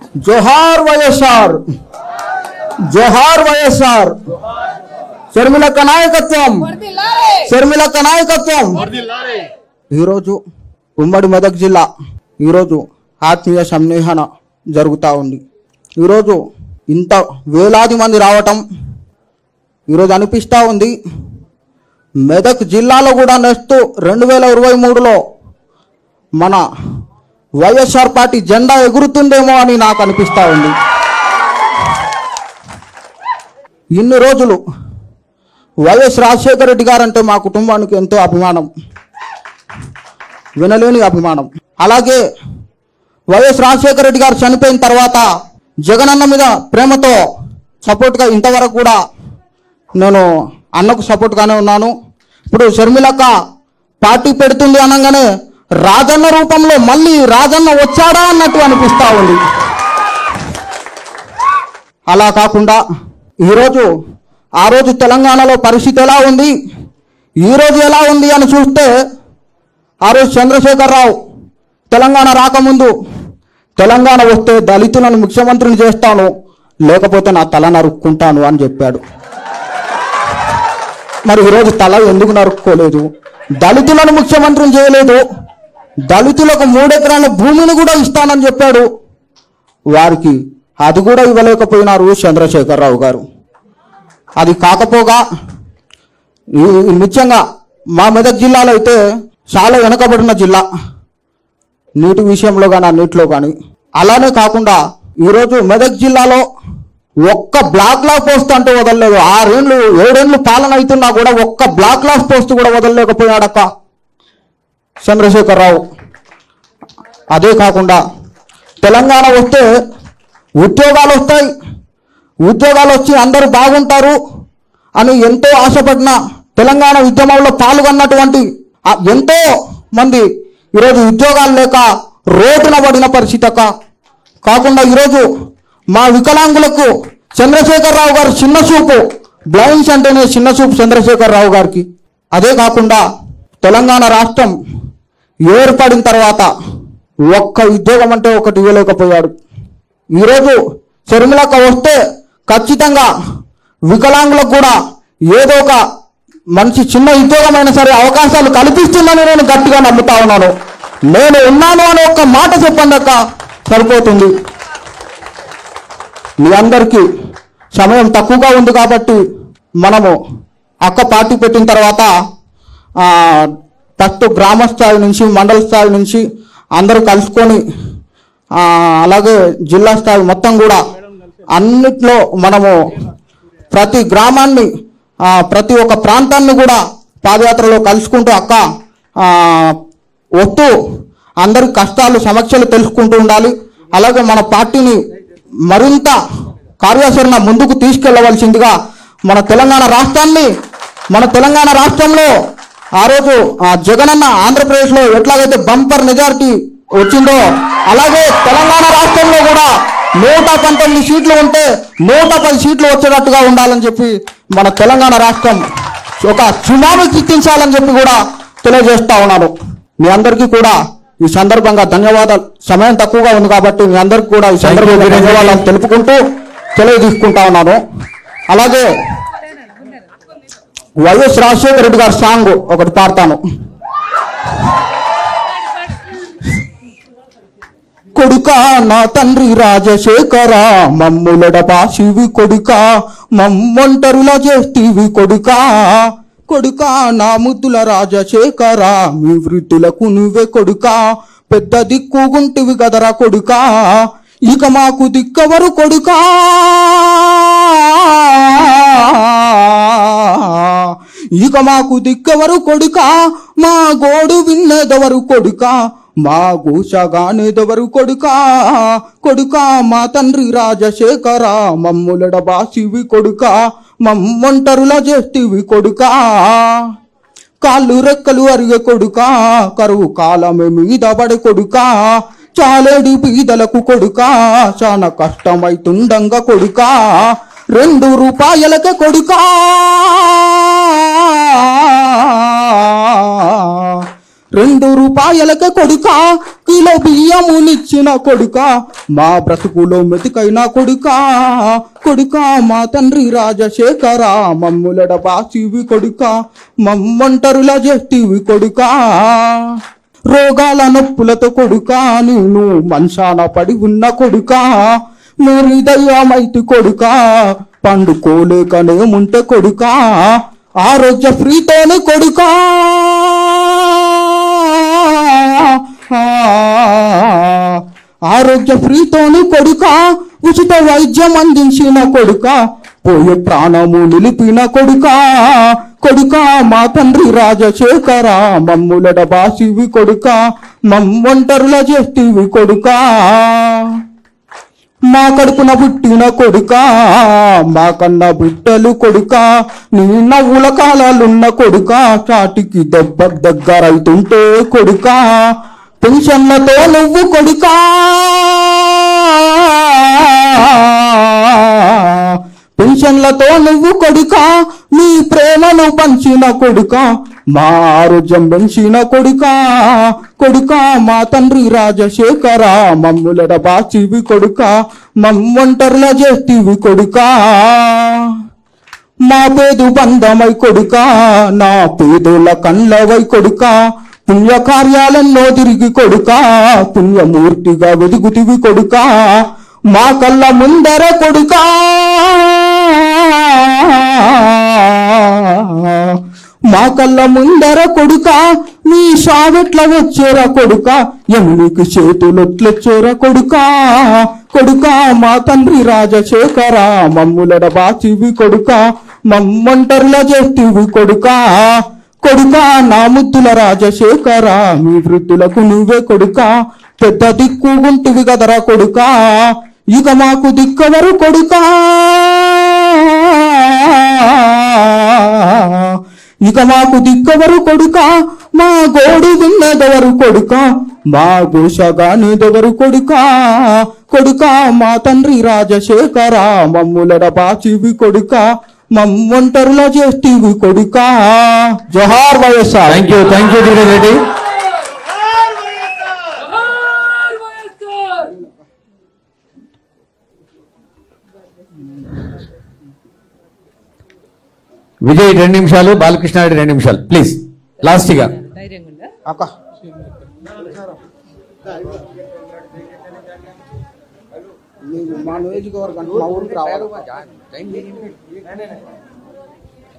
జోహార్ వైఎస్ఆర్ జోహార్ వైఎస్ఆర్ షర్మిలక్క నాయకత్వం షర్మిలక్క నాయకత్వం ఈరోజు ఉమ్మడి మెదక్ జిల్లా ఈరోజు ఆత్మీయ సన్నిహన జరుగుతూ ఉంది ఈరోజు ఇంత వేలాది మంది రావటం ఈరోజు అనిపిస్తూ ఉంది మెదక్ జిల్లాలో కూడా నెక్స్ట్ రెండు వేల ఇరవై మూడులో మన వైఎస్ఆర్ పార్టీ జెండా ఎగురుతుందేమో అని నాకు అనిపిస్తూ ఉంది ఇన్ని రోజులు వైఎస్ రాజశేఖర రెడ్డి గారంటే మా కుటుంబానికి ఎంతో అభిమానం వినలేని అభిమానం అలాగే వైఎస్ రాజశేఖర రెడ్డి గారు చనిపోయిన తర్వాత జగనన్న మీద ప్రేమతో సపోర్ట్గా ఇంతవరకు కూడా నేను అన్నకు సపోర్ట్గానే ఉన్నాను ఇప్పుడు షర్మిలక్క పార్టీ పెడుతుంది అనగానే రాజన్న రూపంలో మళ్ళీ రాజన్న వచ్చాడా అన్నట్టు అనిపిస్తా ఉంది అలా కాకుండా ఈరోజు ఆ రోజు తెలంగాణలో పరిస్థితి ఎలా ఉంది ఈరోజు ఎలా ఉంది అని చూస్తే ఆ రోజు చంద్రశేఖరరావు తెలంగాణ రాకముందు తెలంగాణ వస్తే దళితులను ముఖ్యమంత్రిని చేస్తాను లేకపోతే నా తల నరుక్కుంటాను అని చెప్పాడు మరి ఈరోజు తల ఎందుకు నరుక్కోలేదు దళితులను ముఖ్యమంత్రిని చేయలేదు దళితులకు మూడెకరాల భూమిని కూడా ఇస్తానని చెప్పాడు వారికి అది కూడా ఇవ్వలేకపోయినారు చంద్రశేఖరరావు గారు అది కాకపోగా ఈ- ఈ ముఖ్యంగా మా మెదక్ జిల్లాలో అయితే చాలా వెనుకబడిన జిల్లా నీటి విషయంలో కానీ అన్నిట్లో కానీ అలానే కాకుండా ఈరోజు మెదక్ జిల్లాలో ఒక్క బ్లాక్ లాక్ పోస్ట్ అంటూ వదలలేదు ఆరేళ్ళు ఏడేళ్ళు పాలన అవుతున్నా కూడా ఒక్క బ్లాక్ లాక్ పోస్ట్ కూడా వదలలేకపోయాడక్క చంద్రశేఖరరావు అదే కాకుండా తెలంగాణ వస్తే ఉద్యోగాలు వస్తాయి ఉద్యోగాలు వచ్చి అందరూ బాగుంటారు అని ఎంతో ఆశపడిన తెలంగాణ ఉద్యమంలో పాల్గొన్నటువంటి ఆ ఎంతో మంది ఈరోజు ఉద్యోగాలు లేక రోడ్డున పడిన పరిస్థితి అక్క కాకుండా ఈరోజు మా వికలాంగులకు చంద్రశేఖరరావు గారు చిన్న చూపు బ్లైండ్స్ అంటేనే చిన్న చూపు చంద్రశేఖరరావు గారికి అదే కాకుండా తెలంగాణ రాష్ట్రం ఏర్పడిన తర్వాత ఒక్క ఉద్యోగం అంటే ఒకటి ఇవ్వలేకపోయాడు ఈరోజు షర్మిలక్క వస్తే ఖచ్చితంగా వికలాంగులకు కూడా ఏదో ఒక మంచి చిన్న ఉద్యోగమైనా సరే అవకాశాలు కల్పిస్తుందని నేను గట్టిగా నమ్ముతా ఉన్నాను నేను ఉన్నాను అని ఒక్క మాట చెప్పండి అక్క సరిపోతుంది మీ అందరికీ సమయం తక్కువగా ఉంది కాబట్టి మనము అక్క పార్టీ పెట్టిన తర్వాత ఆ, ఫస్ట్ గ్రామ స్థాయి నుంచి మండల స్థాయి నుంచి అందరూ కలుసుకొని ఆ, అలాగే జిల్లా స్థాయి మొత్తం కూడా అన్నిట్లో మనము ప్రతి గ్రామాన్ని ఆ, ప్రతి ఒక్క ప్రాంతాన్ని కూడా పాదయాత్రలో కలుసుకుంటూ అక్క ఆ, వస్తూ అందరి కష్టాలు సమస్యలు తెలుసుకుంటూ ఉండాలి అలాగే మన పార్టీని మరింత కార్యాచరణ ముందుకు తీసుకెళ్లవలసిందిగా మన తెలంగాణ రాష్ట్రాన్ని మన తెలంగాణ రాష్ట్రంలో ఆ రోజు ఆ జగనన్న ఆంధ్రప్రదేశ్లో ఎట్లాగైతే బంపర్ మెజారిటీ వచ్చిందో అలాగే తెలంగాణ రాష్ట్రంలో కూడా నూట పంతొమ్మిది సీట్లు ఉంటే నూట పది సీట్లు వచ్చేటట్టుగా ఉండాలని చెప్పి మన తెలంగాణ రాష్ట్రం ఒక సునామీ చిత్తించాలని చెప్పి కూడా తెలియజేస్తా ఉన్నాను మీ అందరికీ కూడా ఈ సందర్భంగా ధన్యవాదాలు సమయం తక్కువగా ఉంది కాబట్టి మీ అందరికీ కూడా ఈ సందర్భంగా ధన్యవాదాలు తెలుపుకుంటూ తెలియజేసుకుంటా ఉన్నాను అలాగే వైఎస్ రాజశేఖర రెడ్డి గారి సాంగ్ ఒకటి పాడతాను కొడుక నా తండ్రి రాజశేఖర మమ్ములడ పాసివి కొడుక మమ్మంటరుల చేస్తీవి కొడుక కొడుక నా ముద్దుల రాజశేఖర మీ వృద్ధులకు నువ్వే కొడుక పెద్ద దిక్కుగుంటివి గదరా కొడుక ఇక మాకు దిక్కవరు కొడుకా ఇక మాకు దిక్కవరు కొడుక మా గోడు విన్నదెవరు కొడుక మా గూసగానేదెవరు కొడుక కొడుక మా తండ్రి రాజశేఖర మమ్ములడ బాసివి కొడుక మమ్మంటరులా చేస్తివి కొడుక కాళ్ళు రెక్కలు అరిగే కొడుక కరువు కాలమే మీద పడే కొడుక చాలేడి బీదలకు కొడుక చాలా కష్టమైతుండంగా కొడుక రెండు రూపాయలకే కొడుకా రెండు రూపాయలకే కొడుక కిలో బియ్యమునిచ్చిన కొడుక మా బ్రతుకులో మెతుకైన కొడుక కొడుక మా తండ్రి రాజశేఖర మమ్ములడ బాసివి కొడుక మమ్మంటరుల జెట్టివి కొడుక రోగాల నొప్పులతో కొడుక నేను మంచాన పడి ఉన్న కొడుక మరి దయ్యమైతి కొడుక పండుకోలేకనే ఉంటే కొడుక ఆరోగ్య ఫ్రీతోనే కొడుక ఆరోగ్య ఫ్రీతోనే కొడుక ఉచిత వైద్యం అందించిన కొడుక పోయే ప్రాణము నిలిపిన కొడుక కొడుక మా తండ్రి రాజశేఖర మమ్ములడ బాసివి కొడుక మమ్మంటరుల చేతివి కొడుక మా కడుపున పుట్టిన కొడుక మా కన్న బిడ్డలు కొడుక నీ నవ్వుల కాలాలున్న కొడుక చాటికి దెబ్బ దగ్గరైతుంటే కొడుక పెన్షన్లతో నువ్వు కొడుక పెన్షన్లతో నువ్వు కొడుక నీ ప్రేమను పంచిన కొడుక మా ఆరోగ్యం పెంచిన కొడుక కొడుక మా తండ్రి రాజశేఖర మమ్ములడ బాచివి కొడుక మమ్మంటర్ల చేతివి కొడుక మా పేదు బంధమై కొడుక నా పేదోళ్ళ కళ్ళవై కొడుక పుణ్య కార్యాలెన్నో తిరిగి కొడుక పుణ్యమూర్తిగా వెదుగుతివి కొడుక మా కళ్ళ ముందర కొడుక మా కళ్ళ ముందర కొడుక నీ షావెట్ల వచ్చేరా కొడుక ఎమ్మికి చేతులొట్లొచ్చేరా కొడుక కొడుక మా తండ్రి రాజశేఖర మమ్ములడ బాచివి కొడుక మమ్మంటర్ల చేతివి కొడుక కొడుక నా ముద్దుల రాజశేఖర మీ వృద్ధులకు నువ్వే కొడుక పెద్ద దిక్కు గుంటివి కదరా కొడుక ఇక మాకు దిక్కవరు కొడుకా ఇక మాకు దిక్కవరు కొడుక మా గోడు విన్నదెవరు కొడుక మా ఘోషగానేదెవరు కొడుక కొడుక మా తండ్రి రాజశేఖర మమ్ములడ బాచివి కొడుక మమ్మంటరుల చేతివి కొడుక జోహార్ YSR thank you thank you Dheeraj Reddy Vijay రెండు నిమిషాలు బాలకృష్ణారెడ్డి రెండు నిమిషాలు ప్లీజ్ లాస్ట్ గా ధైర్యంగా ఉందా అక్క మా నియోజకవర్గానికి మా ఊరికి రావాలి